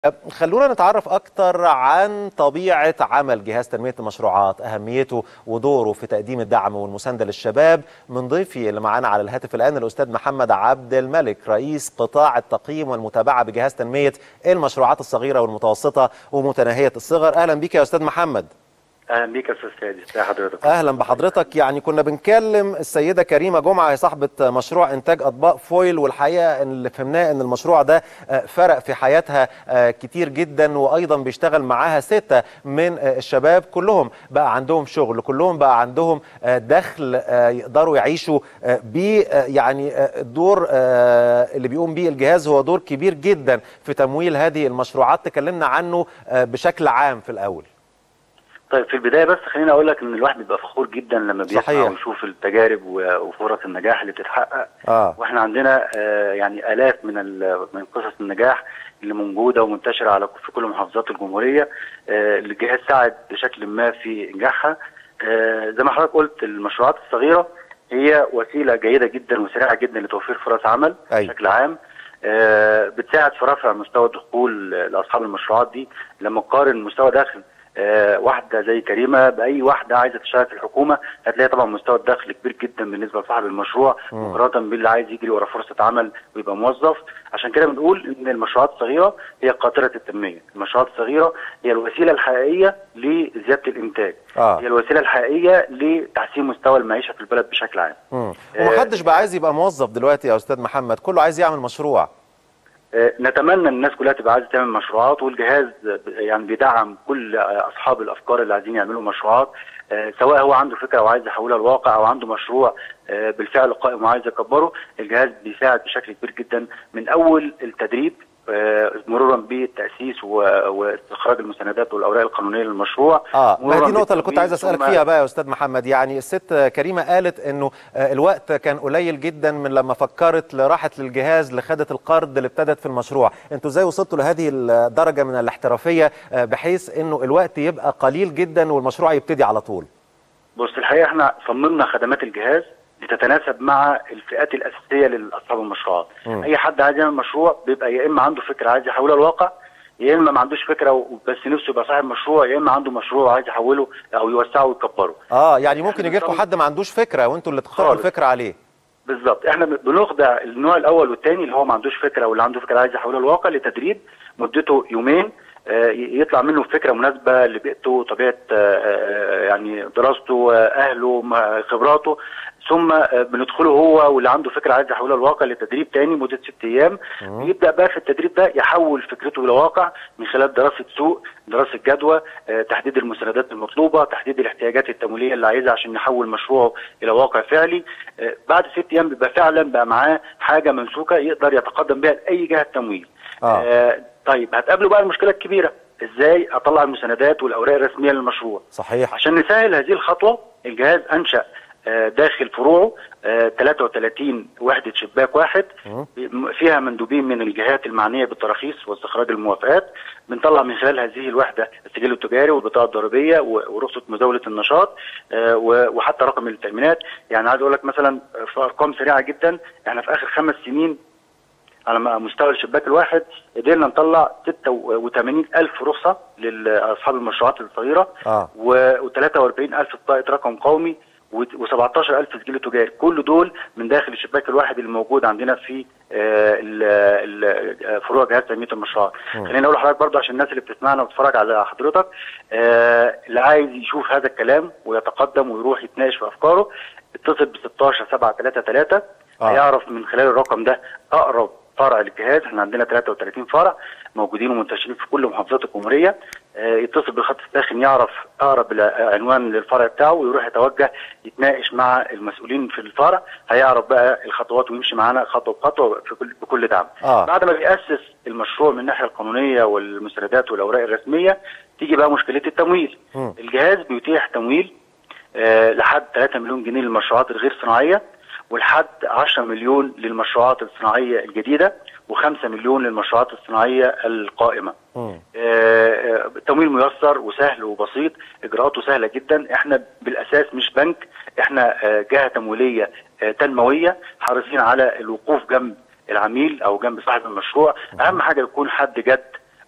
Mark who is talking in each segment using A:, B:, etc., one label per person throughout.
A: خلونا نتعرف أكتر عن طبيعة عمل جهاز تنمية المشروعات أهميته ودوره في تقديم الدعم والمساندة للشباب من ضيفي اللي معانا على الهاتف الآن الأستاذ محمد عبد الملك رئيس قطاع التقييم والمتابعة بجهاز تنمية المشروعات الصغيرة والمتوسطة ومتناهية الصغر أهلا بك يا أستاذ محمد
B: اهلا بيك يا استاذ سادس ازي حضرتك
A: اهلا بحضرتك يعني كنا بنكلم السيده كريمه جمعه هي صاحبه مشروع انتاج اطباق فويل والحقيقه ان اللي فهمناه ان المشروع ده فرق في حياتها كتير جدا وايضا بيشتغل معاها سته من الشباب كلهم بقى عندهم شغل كلهم بقى عندهم دخل يقدروا يعيشوا بيه يعني الدور اللي بيقوم بيه الجهاز هو دور كبير جدا في تمويل هذه المشروعات تكلمنا عنه بشكل عام في الاول
B: طيب في البدايه بس خليني اقول لك ان الواحد بيبقى فخور جدا لما بيسمع
A: صحيح.
B: ويشوف التجارب وفرص النجاح اللي بتتحقق
A: آه.
B: واحنا عندنا آه يعني الاف من ال- من قصص النجاح اللي موجوده ومنتشره على في كل محافظات الجمهوريه آه الجهاز ساعد بشكل ما في انجاحها آه زي ما حضرتك قلت المشروعات الصغيره هي وسيله جيده جدا وسريعه جدا لتوفير فرص عمل
A: أيوة.
B: بشكل عام آه، بتساعد في رفع مستوى الدخول لاصحاب المشروعات دي لما تقارن مستوى دخل آه، واحده زي كريمه باي واحده عايزه تشتغل في الحكومه هتلاقي طبعا مستوى الدخل كبير جدا بالنسبه لصاحب المشروع مقارنه باللي عايز يجري ورا فرصه عمل ويبقى موظف عشان كده بنقول ان المشروعات الصغيره هي قاطره التنميه المشروعات الصغيره هي الوسيله الحقيقيه لزياده الانتاج
A: آه.
B: هي الوسيله الحقيقيه لتحسين مستوى المعيشه في البلد بشكل عام
A: مم. ومحدش بقى عايز يبقى موظف دلوقتي يا استاذ محمد كله عايز يعمل مشروع
B: آه، نتمنى ان الناس كلها تبقى عايزه تعمل مشروعات والجهاز آه، يعني بيدعم كل آه، اصحاب الافكار اللي عايزين يعملوا مشروعات آه، سواء هو عنده فكره وعايز يحولها لواقع او عنده مشروع آه، بالفعل قائم وعايز يكبره الجهاز بيساعد بشكل كبير جدا من اول التدريب آه، مرورا بالتاسيس و- واستخراج المساندات والاوراق القانونيه للمشروع
A: اه ما هي
B: مرورا
A: دي النقطة اللي كنت عايز
B: بالتمويل،
A: اسألك
B: ثم-
A: فيها بقى يا استاذ محمد يعني الست كريمة قالت انه آه، الوقت كان قليل جدا من لما فكرت راحت للجهاز لخدت القرض اللي ابتدت في المشروع انتوا ازاي وصلتوا لهذه الدرجة من الاحترافية آه، بحيث انه الوقت يبقى قليل جدا والمشروع يبتدي على طول
B: بص الحقيقه احنا صممنا خدمات الجهاز لتتناسب مع الفئات الاساسيه لاصحاب المشروعات
A: مم.
B: اي حد عايز يعمل مشروع بيبقى يا اما عنده فكره عايز يحولها لواقع يا اما ما عندوش فكره بس نفسه يبقى صاحب مشروع يا اما عنده مشروع عايز يحوله او يوسعه ويكبره
A: اه يعني ممكن
B: إحنا
A: يجي لكم
B: بنصمم-
A: حد ما عندوش فكرة وانتوا اللي تقترحوا
B: خالص.
A: الفكرة عليه
B: بالظبط احنا بنخضع النوع الاول والثاني اللي هو ما عندوش فكره واللي عنده فكره عايز يحولها لواقع لتدريب مدته يومين آه، ي- يطلع منه فكره مناسبه لبيئته طبيعه آه، آه، يعني دراسته آه، اهله ما- خبراته ثم آه، بندخله هو واللي عنده فكره عايز يحولها لواقع لتدريب تاني مده ست ايام يبدا بقى في التدريب ده يحول فكرته الى واقع من خلال دراسه سوق دراسه جدوى آه، تحديد المساندات المطلوبه تحديد الاحتياجات التمويليه اللي عايزها عشان يحول مشروعه الى واقع فعلي آه، بعد ست ايام بيبقى فعلا بقى معاه حاجه ممسوكه يقدر يتقدم بها لاي جهه تمويل
A: آه.
B: آه طيب هتقابله بقى المشكله الكبيره ازاي اطلع المساندات والاوراق الرسميه للمشروع
A: صحيح
B: عشان نسهل هذه الخطوه الجهاز انشا آه، داخل فروعه آه، 33 وحده شباك واحد
A: مم.
B: فيها مندوبين من الجهات المعنيه بالتراخيص واستخراج الموافقات بنطلع من خلال هذه الوحده السجل التجاري والبطاقه الضريبيه و- ورخصه مزاوله النشاط آه، و- وحتى رقم التامينات يعني عايز اقول لك مثلا في ارقام سريعه جدا احنا في اخر خمس سنين على م- مستوى الشباك الواحد قدرنا نطلع 86 ألف رخصة لأصحاب المشروعات الصغيرة
A: آه.
B: و43 ألف بطاقة رقم قومي و17 ألف سجل تجاري كل دول من داخل الشباك الواحد اللي موجود عندنا في آه، ال- ال- فروع جهاز تنمية المشروعات
A: مم.
B: خليني أقول لحضرتك برضو عشان الناس اللي بتسمعنا وتتفرج على حضرتك آه، اللي عايز يشوف هذا الكلام ويتقدم ويروح يتناقش في أفكاره اتصل ب 16 7 3 3
A: آه.
B: هيعرف من خلال الرقم ده اقرب فرع للجهاز احنا عندنا 33 فرع موجودين ومنتشرين في كل محافظات الجمهوريه آه، يتصل بالخط الساخن يعرف اقرب ال- عنوان للفرع بتاعه ويروح يتوجه يتناقش مع المسؤولين في الفرع هيعرف بقى الخطوات ويمشي معانا خطوه بخطوه في كل بكل دعم
A: آه.
B: بعد ما بيأسس المشروع من الناحيه القانونيه والمساندات والاوراق الرسميه تيجي بقى مشكله التمويل
A: مم.
B: الجهاز بيتيح تمويل آه، لحد 3 مليون جنيه للمشروعات الغير صناعيه ولحد 10 مليون للمشروعات الصناعيه الجديده و5 مليون للمشروعات الصناعيه القائمه.
A: مم.
B: آه، آه، التمويل ميسر وسهل وبسيط اجراءاته سهله جدا احنا بالاساس مش بنك احنا آه، جهه تمويليه آه، تنمويه حريصين على الوقوف جنب العميل او جنب صاحب المشروع اهم حاجه يكون حد جد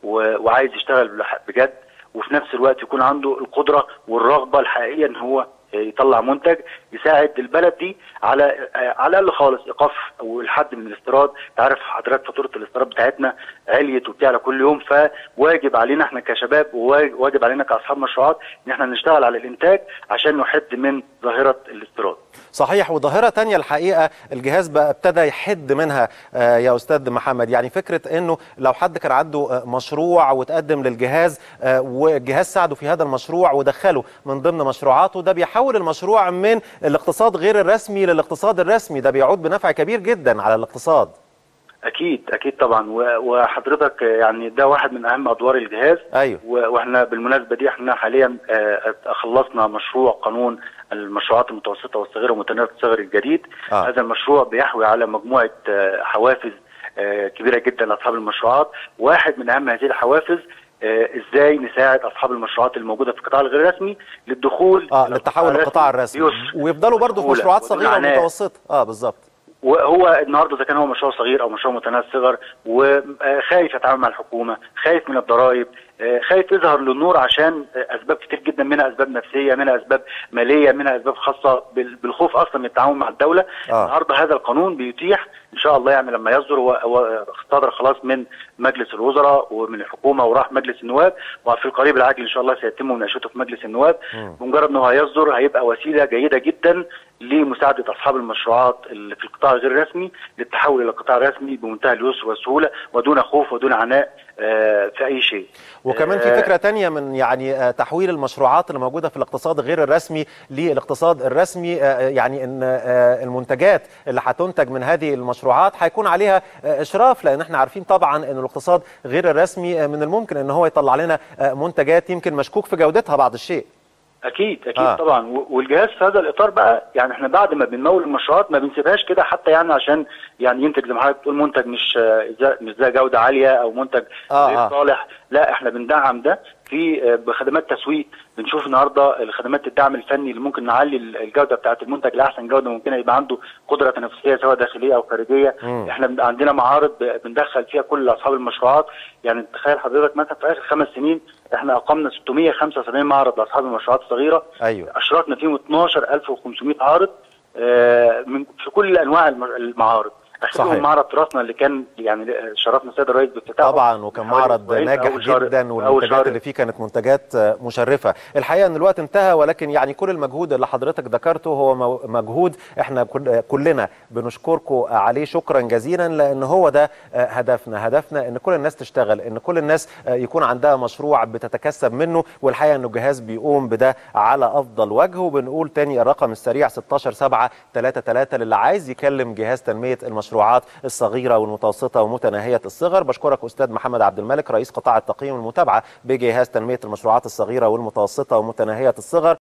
B: و- وعايز يشتغل بح- بجد وفي نفس الوقت يكون عنده القدره والرغبه الحقيقيه ان هو يطلع منتج يساعد البلد دي على على الاقل خالص ايقاف او الحد من الاستيراد تعرف حضرتك فاتوره الاستيراد بتاعتنا عليت وبتعلى كل يوم فواجب علينا احنا كشباب وواجب علينا كاصحاب مشروعات ان احنا نشتغل على الانتاج عشان نحد من ظاهره الاستيراد
A: صحيح وظاهرة تانية الحقيقة الجهاز بقى ابتدى يحد منها آه، يا أستاذ محمد يعني فكرة أنه لو حد كان عنده آه، مشروع وتقدم للجهاز آه، والجهاز ساعده في هذا المشروع ودخله من ضمن مشروعاته ده بيحول المشروع من الاقتصاد غير الرسمي للاقتصاد الرسمي ده بيعود بنفع كبير جدا على الاقتصاد
B: اكيد اكيد طبعا و- وحضرتك يعني ده واحد من اهم ادوار الجهاز
A: أيوه
B: و- واحنا بالمناسبه دي احنا حاليا آه، خلصنا مشروع قانون المشروعات المتوسطه والصغيره ومتناهيه الصغر الجديد
A: آه.
B: هذا المشروع بيحوي على مجموعه آه، حوافز آه، كبيره جدا لاصحاب المشروعات واحد من اهم هذه الحوافز آه، ازاي نساعد اصحاب المشروعات الموجوده في القطاع الغير رسمي للدخول
A: اه
B: إلى
A: للتحول للقطاع الرسمي
B: بيسر
A: ويفضلوا برضه في
B: وسهولة
A: مشروعات
B: ودون
A: صغيرة
B: عناء.
A: ومتوسطة اه بالظبط
B: وهو النهارده اذا كان هو مشروع صغير او مشروع متناهي الصغر وخايف يتعامل مع الحكومه، خايف من الضرائب، آه، خايف يظهر للنور عشان آه، اسباب كتير جدا منها اسباب نفسيه، منها اسباب ماليه، منها اسباب خاصه بال- بالخوف اصلا من التعامل مع الدوله،
A: آه.
B: النهارده هذا القانون بيتيح ان شاء الله يعني لما يصدر هو هو صدر خلاص من مجلس الوزراء ومن الحكومه وراح مجلس النواب وفي القريب العاجل ان شاء الله سيتم مناقشته في مجلس النواب
A: مم.
B: بمجرد انه هيصدر هيبقى وسيله جيده جدا لمساعده اصحاب المشروعات اللي في القطاع غير الرسمي للتحول الى القطاع الرسمي بمنتهى اليسر والسهوله ودون خوف ودون عناء آه، في اي شيء.
A: وكمان في
B: آه،
A: فكرة تانية من يعني آه، تحويل المشروعات اللي موجودة في الاقتصاد غير الرسمي للاقتصاد الرسمي آه، يعني ان آه، المنتجات اللي هتنتج من هذه المشروعات هيكون عليها آه، اشراف لان احنا عارفين طبعا ان الاقتصاد غير الرسمي آه، من الممكن ان هو يطلع لنا آه، منتجات يمكن مشكوك في جودتها بعض الشيء
B: اكيد اكيد
A: آه.
B: آه. طبعا و- والجهاز في هذا الاطار بقى يعني احنا بعد ما بنمول المشروعات ما بنسيبهاش كده حتى يعني عشان يعني ينتج زي ما حضرتك بتقول منتج مش آه، ذا- مش ذا جوده عاليه او منتج
A: آه،
B: غير
A: آه.
B: صالح لا احنا بندعم ده في آه، بخدمات تسويق بنشوف النهارده الخدمات الدعم الفني اللي ممكن نعلي ال- الجوده بتاعه المنتج لاحسن جوده ممكنه يبقى عنده قدره تنافسيه سواء داخليه او خارجيه
A: مم.
B: احنا بن- عندنا معارض ب- بندخل فيها كل اصحاب المشروعات يعني تخيل حضرتك مثلا في اخر خمس سنين احنا اقمنا 675 معرض لاصحاب المشروعات الصغيره
A: ايوه
B: اشركنا فيهم 12500 عارض آه، من في كل انواع الم- المعارض
A: صحيح.
B: اخرهم معرض تراثنا اللي كان يعني شرفنا السيد الرئيس بافتتاحه
A: طبعا وكان
B: حوالي
A: معرض
B: أسبوعين،
A: ناجح
B: أول شهر-
A: جدا
B: أول
A: والمنتجات
B: شهر
A: اللي فيه كانت منتجات آه، مشرفه الحقيقه ان الوقت انتهى ولكن يعني كل المجهود اللي حضرتك ذكرته هو مو- مجهود احنا كل- كلنا بنشكركم عليه شكرا جزيلا لان هو ده آه، هدفنا هدفنا ان كل الناس تشتغل ان كل الناس آه، يكون عندها مشروع بتتكسب منه والحقيقه انه الجهاز بيقوم بده على افضل وجه وبنقول تاني الرقم السريع 16 7 33 للي عايز يكلم جهاز تنميه المشروعات الصغيره والمتوسطه ومتناهيه الصغر بشكرك استاذ محمد عبد الملك رئيس قطاع التقييم والمتابعه بجهاز تنميه المشروعات الصغيره والمتوسطه ومتناهيه الصغر